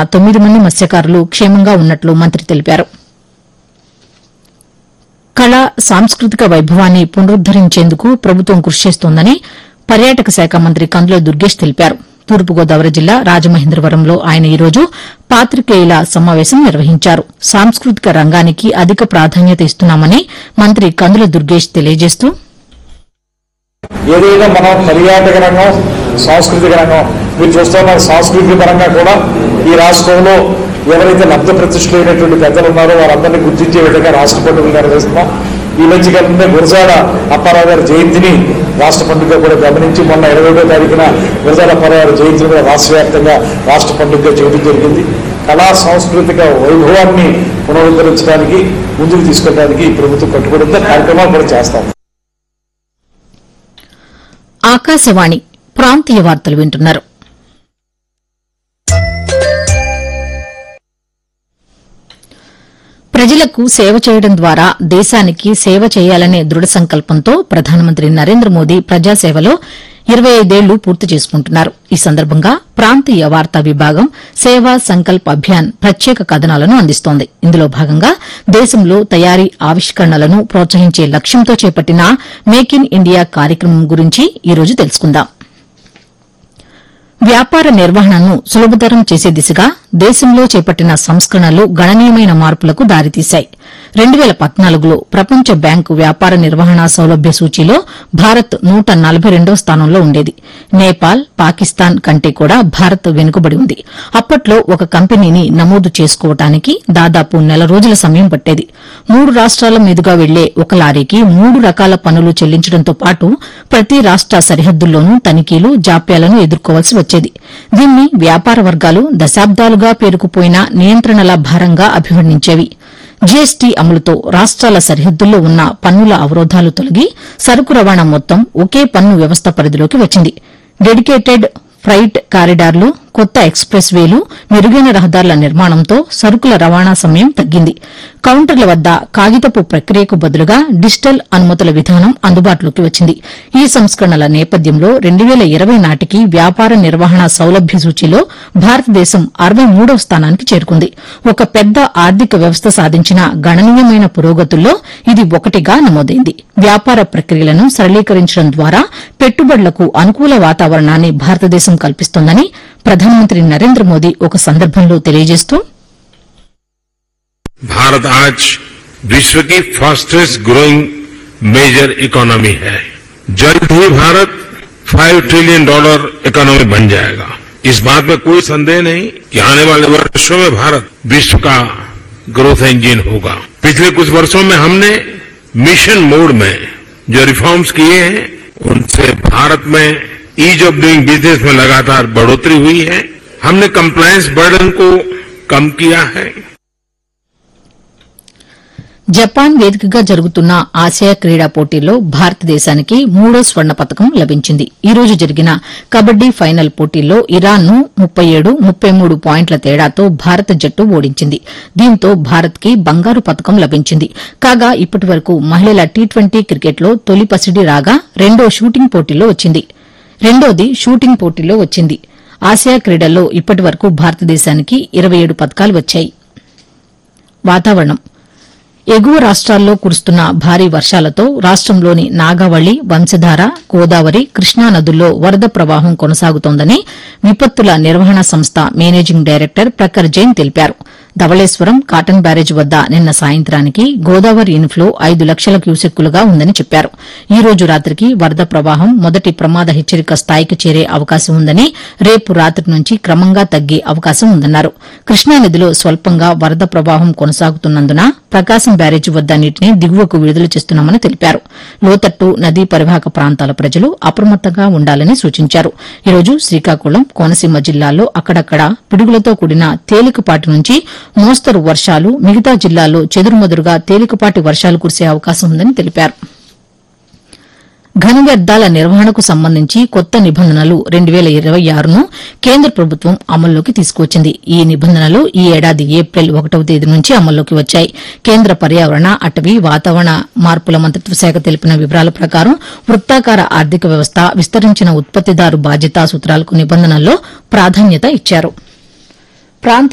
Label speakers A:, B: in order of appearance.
A: తొమ్మిది మంది మత్స్యకారులు క్షేమంగా ఉన్నట్లు మంత్రి తెలిపారు కళ సాంస్కృతిక వైభవాన్ని పునరుద్దరించేందుకు ప్రభుత్వం కృషి చేస్తోందని పర్యాటక శాఖ మంత్రి కందుల దుర్గేష్ తెలిపారు తూర్పుగోదావరి జిల్లా రాజమహేంద్రవరంలో ఆయన ఈరోజు పాతికేయుల సమావేశం నిర్వహించారు సాంస్కృతిక రంగానికి అధిక ప్రాధాన్యత ఇస్తున్నామని మంత్రి కందుల దుర్గేష్ తెలియజేస్తూ
B: ఏదైనా మనం పర్యాటక రంగం సాంస్కృతిక రంగం మీరు చూస్తున్న సాంస్కృతిక పరంగా కూడా ఈ రాష్ట్రంలో ఎవరైతే లబ్ధ ప్రతిష్ఠులైనటువంటి పెద్దలు ఉన్నారో వారందరినీ గుర్తించే విధంగా రాష్ట్ర పండుగ నిర్వహిస్తున్నాం ఈ మధ్య కాలంలో గురజాడ అప్పారావు గారి జయంతిని రాష్ట్ర పండుగ కూడా గమనించి మొన్న ఇరవై ఒకటో తారీఖున గురజాడ అప్పారావు గారి జయంతిని కూడా రాష్ట్ర వ్యాప్తంగా రాష్ట్ర పండుగగా చేయడం జరిగింది కళా సాంస్కృతిక వైభవాన్ని పునరుద్ధరించడానికి ముందుకు తీసుకెళ్ళడానికి ఈ ప్రభుత్వం కట్టుబడి ఉంది. కార్యక్రమాలు కూడా చేస్తాం
A: ఆకాశవాణి ప్రాంతీయ వార్తలు వింటున్నారు ప్రజలకు సేవ చేయడం ద్వారా దేశానికి సేవ చేయాలనే దృఢ సంకల్పంతో ప్రధానమంత్రి నరేంద్ర మోదీ ప్రజాసేవలో ఇరవై ఐదేళ్లు పూర్తి చేసుకుంటున్నారు ఈ సందర్భంగా ప్రాంతీయ వార్తా విభాగం సేవా సంకల్ప్ అభియాన్ ప్రత్యేక కథనాలను అందిస్తోంది ఇందులో భాగంగా దేశంలో తయారీ ఆవిష్కరణలను ప్రోత్సహించే లక్ష్యంతో చేపట్టిన మేక్ ఇన్ ఇండియా కార్యక్రమం గురించి ఈ రోజు తెలుసుకుందాం వ్యాపార నిర్వహణను సులభతరం చేసే దిశగా దేశంలో చేపట్టిన సంస్కరణలు గణనీయమైన మార్పులకు దారితీశాయి రెండు వేల పద్నాలుగులో ప్రపంచ బ్యాంకు వ్యాపార నిర్వహణ సౌలభ్య సూచీలో భారత్ నూట నలభై రెండో స్థానంలో ఉండేది నేపాల్ పాకిస్తాన్ కంటే కూడా భారత్ వెనుకబడి ఉంది అప్పట్లో ఒక కంపెనీని నమోదు చేసుకోవటానికి దాదాపు నెల రోజుల సమయం పట్టేది మూడు రాష్ట్రాల మీదుగా వెళ్లే ఒక లారీకి మూడు రకాల పన్నులు చెల్లించడంతో పాటు ప్రతి రాష్ట సరిహద్దుల్లోనూ తనిఖీలు జాప్యాలను ఎదుర్కోవాల్సి వచ్చేది దీన్ని వ్యాపార వర్గాలు దశాబ్దాలుగా పేరుకుపోయిన నియంత్రణల భారంగా అభివర్ణించేవి జీఎస్టీ అమలుతో రాష్ట్రాల సరిహద్దుల్లో ఉన్న పన్నుల అవరోధాలు తొలగి సరుకు రవాణా మొత్తం ఒకే పన్ను వ్యవస్థ పరిధిలోకి వచ్చింది డెడికేటెడ్ ఫ్రైట్ కారిడార్లు కొత్త ఎక్స్ప్రెస్ వేలు మెరుగైన రహదారుల నిర్మాణంతో సరుకుల రవాణా సమయం తగ్గింది కౌంటర్ల వద్ద కాగితపు ప్రక్రియకు బదులుగా డిజిటల్ అనుమతుల విధానం అందుబాటులోకి వచ్చింది ఈ సంస్కరణల నేపథ్యంలో రెండు వేల ఇరవై నాటికి వ్యాపార నిర్వహణ సౌలభ్య సూచీలో భారతదేశం అరవై మూడవ స్థానానికి చేరుకుంది ఒక పెద్ద ఆర్థిక వ్యవస్థ సాధించిన గణనీయమైన పురోగతుల్లో ఇది ఒకటిగా నమోదైంది వ్యాపార ప్రక్రియలను సరళీకరించడం ద్వారా పెట్టుబడులకు అనుకూల వాతావరణాన్ని భారతదేశం కల్పిస్తోందని ప్రధానమంత్రి నరేంద్ర మోదీ ఒక సందర్భంలో తెలియజేస్తూ
C: भारत आज विश्व की फास्टेस्ट ग्रोइंग मेजर इकोनॉमी है जल्द ही Bharat five trillion dollar economy बन जाएगा इस बात में कोई संदेह नहीं कि आने वाले वर्षों में भारत विश्व का ग्रोथ इंजन होगा पिछले कुछ वर्षों में हमने मिशन मोड में जो रिफॉर्म्स किए हैं उनसे भारत में ईज ऑफ डूइंग बिजनेस में लगातार बढ़ोतरी हुई है हमने कंप्लायंस बर्डन को कम किया है
A: జపాన్ వేదికగా జరుగుతున్న ఆసియా క్రీడా పోటీల్లో భారతదేశానికి మూడో స్వర్ణ పతకం లభించింది ఈ రోజు జరిగిన కబడ్డీ ఫైనల్ పోటీల్లో ఇరాన్ ను ముప్పై ఏడు ముప్పై మూడు పాయింట్ల తేడాతో భారత జట్టు ఓడించింది దీంతో భారత్ కి బంగారు పతకం లభించింది కాగా ఇప్పటి వరకు మహిళల టీ ట్వంటీ క్రికెట్లో తొలి పసిడి రాగా రెండో షూటింగ్ పోటీలో వచ్చింది రెండోది షూటింగ్ పోటీలో వచ్చింది ఆసియా క్రీడల్లో ఇప్పటి వరకు భారతదేశానికి ఇరవై ఏడు పతకాలు వచ్చాయి వాతావరణం ఎగువ రాష్ట్రాల్లో కురుస్తున్న భారీ వర్షాలతో రాష్టంలోని నాగావళి వంశధార గోదావరి కృష్ణా నదుల్లో వరద ప్రవాహం కొనసాగుతోందని విపత్తుల నిర్వహణ సంస్థ మేనేజింగ్ డైరెక్టర్ ప్రఖర్ జైన్ తెలిపారు ధవళేశ్వరం కాటన్ బ్యారేజ్ వద్ద నిన్న సాయంత్రానికి గోదావరి ఇన్ఫ్లో ఐదు లక్షల క్యూసెక్కులుగా ఉందని చెప్పారు ఈ రోజు రాత్రికి వరద ప్రవాహం మొదటి ప్రమాద హెచ్చరిక స్థాయికి చేరే అవకాశం ఉందని రేపు రాత్రి నుంచి క్రమంగా తగ్గే అవకాశం ఉందన్నారు కృష్ణానదిలో స్వల్పంగా వరద ప్రవాహం కొనసాగుతున్నందున ప్రకాశం బ్యారేజ్ వద్ద నీటిని దిగువకు విడుదల చేస్తున్నామని తెలిపారు లోతట్టు నదీ పరివాహక ప్రాంతాల ప్రజలు అప్రమత్తంగా ఉండాలని సూచించారు ఈరోజు శ్రీకాకుళం కోనసీమ జిల్లాల్లో అక్కడక్కడ పిడుగులతో కూడిన తేలికపాటి నుంచి మోస్తరు వర్షాలు మిగతా జిల్లాల్లో చెదురుమదురుగా తేలికపాటి వర్షాలు కురిసే అవకాశం ఉందని తెలిపారు ఘన వ్యర్థాల నిర్వహణకు సంబంధించి కొత్త నిబంధనలు రెండు వేల ఇరవై ఆరును కేంద్ర ప్రభుత్వం అమల్లోకి తీసుకువచ్చింది ఈ నిబంధనలు ఈ ఏడాది ఏప్రిల్ ఒకటవ తేదీ నుంచి అమల్లోకి వచ్చాయి కేంద్ర పర్యావరణ అటవీ వాతావరణ మార్పుల మంత్రిత్వ శాఖ తెలిపిన వివరాల ప్రకారం వృత్తాకార ఆర్థిక వ్యవస్థ విస్తరించిన ఉత్పత్తిదారు బాధ్యతా సూత్రాలకు నిబంధనల్లో ప్రాధాన్యత ఇచ్చారు